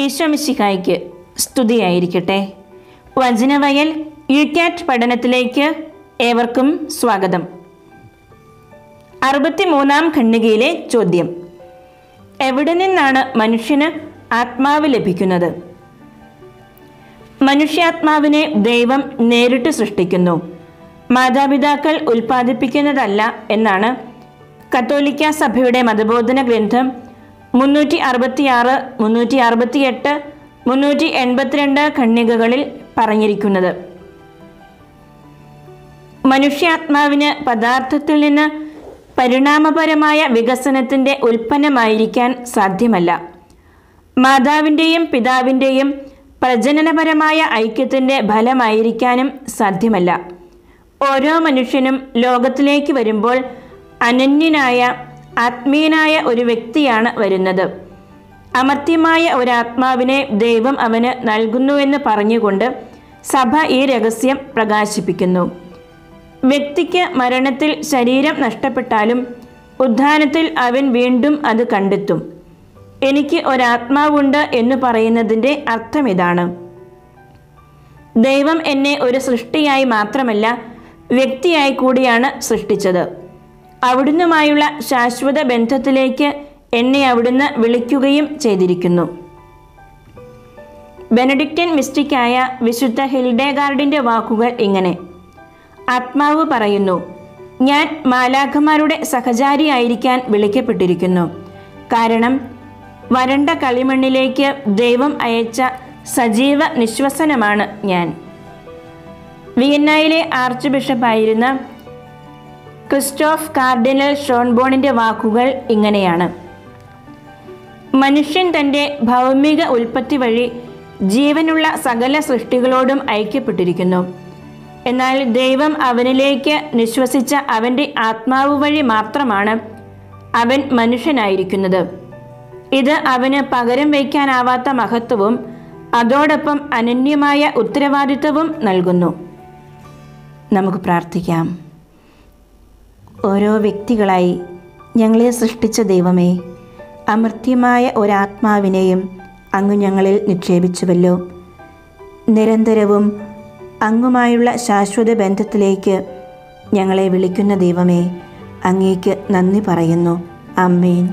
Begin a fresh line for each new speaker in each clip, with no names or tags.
ഈശോമിശിഹായ്ക്ക് സ്തുതിയായിരിക്കട്ടെ വചനവയൽ യുക്യാറ്റ് പഠനത്തിലേക്ക് ഏവർക്കും സ്വാഗതം അറുപത്തിമൂന്നാം ഖണ്ഡികയിലെ ചോദ്യം എവിടെ നിന്നാണ് മനുഷ്യന് ആത്മാവ് ലഭിക്കുന്നത് മനുഷ്യാത്മാവിനെ ദൈവം നേരിട്ട് സൃഷ്ടിക്കുന്നു മാതാപിതാക്കൾ ഉൽപ്പാദിപ്പിക്കുന്നതല്ല എന്നാണ് കത്തോലിക്ക സഭയുടെ മതബോധന ഗ്രന്ഥം മുന്നൂറ്റി അറുപത്തിയാറ് മുന്നൂറ്റി അറുപത്തിയെട്ട് മുന്നൂറ്റി എൺപത്തിരണ്ട് ഖണ്ഡികകളിൽ പറഞ്ഞിരിക്കുന്നത് മനുഷ്യാത്മാവിന് പദാർത്ഥത്തിൽ നിന്ന് പരിണാമപരമായ വികസനത്തിൻ്റെ ഉൽപ്പന്നമായിരിക്കാൻ സാധ്യമല്ല മാതാവിൻ്റെയും പിതാവിൻ്റെയും പ്രജനനപരമായ ഐക്യത്തിൻ്റെ ഫലമായിരിക്കാനും സാധ്യമല്ല ഓരോ മനുഷ്യനും ലോകത്തിലേക്ക് വരുമ്പോൾ അനന്യനായ ആത്മീയനായ ഒരു വ്യക്തിയാണ് വരുന്നത് അമർത്യമായ ഒരാത്മാവിനെ ദൈവം അവന് നൽകുന്നുവെന്ന് പറഞ്ഞുകൊണ്ട് സഭ ഈ രഹസ്യം പ്രകാശിപ്പിക്കുന്നു വ്യക്തിക്ക് മരണത്തിൽ ശരീരം നഷ്ടപ്പെട്ടാലും ഉദ്ധാനത്തിൽ അവൻ വീണ്ടും അത് കണ്ടെത്തും എനിക്ക് ഒരാത്മാവുണ്ട് എന്ന് പറയുന്നതിൻ്റെ അർത്ഥം ഇതാണ് ദൈവം എന്നെ ഒരു സൃഷ്ടിയായി മാത്രമല്ല വ്യക്തിയായി കൂടിയാണ് സൃഷ്ടിച്ചത് അവിടുന്നുമായുള്ള ശാശ്വത ബന്ധത്തിലേക്ക് എന്നെ അവിടുന്ന് വിളിക്കുകയും ചെയ്തിരിക്കുന്നു ബെനഡിക്റ്റൻ മിസ്റ്റിക്കായ വിശുദ്ധ ഹിൽഡേഗാർഡിൻ്റെ വാക്കുകൾ ഇങ്ങനെ ആത്മാവ് പറയുന്നു ഞാൻ മാലാഖമാരുടെ സഹചാരിയായിരിക്കാൻ വിളിക്കപ്പെട്ടിരിക്കുന്നു കാരണം വരണ്ട കളിമണ്ണിലേക്ക് ദൈവം അയച്ച സജീവ നിശ്വസനമാണ് ഞാൻ വിയന്നയിലെ ആർച്ച് ബിഷപ്പായിരുന്ന ക്രിസ്റ്റോഫ് കാർഡിനൽ ഷോൺബോണിൻ്റെ വാക്കുകൾ ഇങ്ങനെയാണ് മനുഷ്യൻ തൻ്റെ ഭൗമിക ഉൽപ്പത്തി വഴി ജീവനുള്ള സകല സൃഷ്ടികളോടും ഐക്യപ്പെട്ടിരിക്കുന്നു എന്നാൽ ദൈവം അവനിലേക്ക് നിശ്വസിച്ച അവൻ്റെ ആത്മാവ് വഴി മാത്രമാണ് അവൻ മനുഷ്യനായിരിക്കുന്നത് ഇത് അവന് പകരം വയ്ക്കാനാവാത്ത മഹത്വവും അതോടൊപ്പം അനന്യമായ ഉത്തരവാദിത്വവും നൽകുന്നു നമുക്ക് പ്രാർത്ഥിക്കാം ഓരോ വ്യക്തികളായി ഞങ്ങളെ സൃഷ്ടിച്ച ദൈവമേ അമർത്യമായ ഒരാത്മാവിനെയും അങ്ങ് ഞങ്ങളിൽ നിക്ഷേപിച്ചുവല്ലോ നിരന്തരവും അങ്ങുമായുള്ള ശാശ്വത ബന്ധത്തിലേക്ക് ഞങ്ങളെ വിളിക്കുന്ന ദൈവമേ അങ്ങേക്ക് നന്ദി പറയുന്നു അമ്മേൻ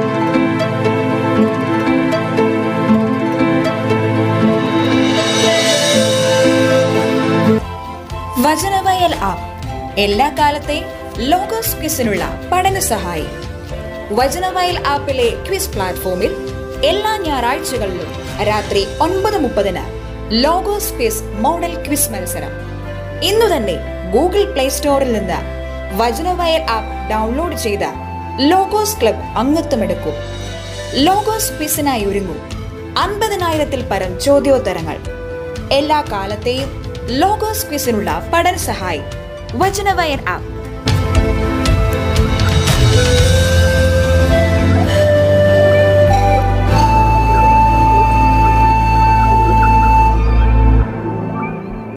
വചനവയൽ ആപ്പ് എല്ലാ കാലത്തെയും ലോഗോസ് ക്വിസിനുള്ള പഠന സഹായി വചനവയൽ ആപ്പിലെ ക്വിസ് പ്ലാറ്റ്ഫോമിൽ എല്ലാ ഞായറാഴ്ചകളിലും രാത്രി ഒൻപത് മുപ്പതിന് ലോഗോസ് ക്വിസ് മോഡൽ ക്വിസ് മത്സരം ഇന്നു തന്നെ ഗൂഗിൾ പ്ലേ സ്റ്റോറിൽ നിന്ന് വചനവയൽ ആപ്പ് ഡൗൺലോഡ് ചെയ്ത ലോഗോസ് ക്ലബ് അംഗത്വമെടുക്കൂ ലോഗോസ് ക്വിസിനായി ഒരുങ്ങൂ അൻപതിനായിരത്തിൽ പരം ചോദ്യോത്തരങ്ങൾ എല്ലാ കാലത്തെയും ലോഗോസ് ക്വിസിനുള്ള പഠന സഹായി വചനവയർ ആപ്പ്